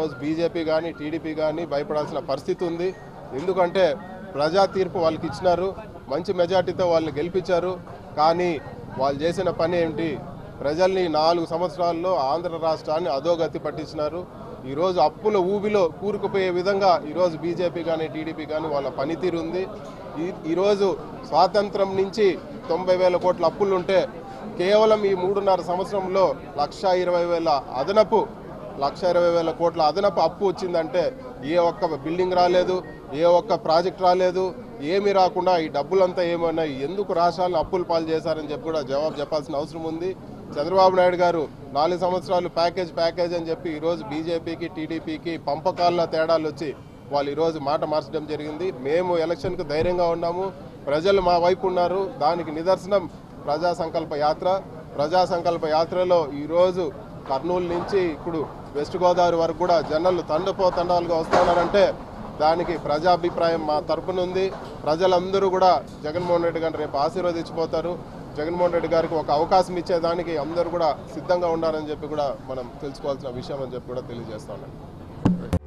ఈరోజు బీజేపీ కానీ టీడీపీ కానీ భయపడాల్సిన పరిస్థితి ఉంది ఎందుకంటే ప్రజా తీర్పు వాళ్ళకి ఇచ్చినారు మంచి మెజార్టీతో వాళ్ళని గెలిపించారు కానీ వాళ్ళు చేసిన పని ఏంటి ప్రజల్ని నాలుగు సంవత్సరాల్లో ఆంధ్ర రాష్ట్రాన్ని అధోగతి పట్టించినారు ఈరోజు అప్పుల ఊబిలో కూరుకుపోయే విధంగా ఈరోజు బీజేపీ కానీ టీడీపీ కానీ వాళ్ళ పనితీరు ఉంది ఈ- ఈరోజు స్వాతంత్రం నుంచి తొంభై వేల కోట్ల అప్పులు ఉంటే కేవలం ఈ మూడున్నర సంవత్సరంలో లక్ష ఇరవై వేల అదనపు లక్ష ఇరవై వేల కోట్ల అదనపు అప్పు వచ్చిందంటే ఏ ఒక్క బిల్డింగ్ రాలేదు ఏ ఒక్క ప్రాజెక్ట్ రాలేదు ఏమీ రాకుండా ఈ డబ్బులంతా ఏమన్నాయి ఎందుకు రాష్ట్రాలను అప్పులు పాలు చేశారని చెప్పి కూడా జవాబు చెప్పాల్సిన అవసరం ఉంది చంద్రబాబు నాయుడు గారు నాలుగు సంవత్సరాలు ప్యాకేజ్ ప్యాకేజ్ అని చెప్పి ఈరోజు బీజేపీకి టీడీపీకి పంపకాల్లో తేడాలు వచ్చి వాళ్ళు ఈరోజు మాట మార్చడం జరిగింది మేము ఎలక్షన్కు ధైర్యంగా ఉన్నాము ప్రజలు మా వైపు ఉన్నారు దానికి నిదర్శనం ప్రజా సంకల్ప యాత్ర ప్రజా సంకల్ప యాత్రలో ఈరోజు కర్నూలు నుంచి ఇప్పుడు వెస్ట్ గోదావరి వరకు కూడా జనాలు తండపోతండాలుగా వస్తున్నారంటే దానికి ప్రజాభిప్రాయం మా తరపున ఉంది ప్రజలందరూ కూడా జగన్మోహన్ రెడ్డి గారిని రేపు ఆశీర్వదించిపోతారు జగన్మోహన్ రెడ్డి గారికి ఒక అవకాశం ఇచ్చేదానికి అందరూ కూడా సిద్ధంగా ఉండాలని చెప్పి కూడా మనం తెలుసుకోవాల్సిన విషయం అని చెప్పి కూడా తెలియజేస్తా ఉన్నాను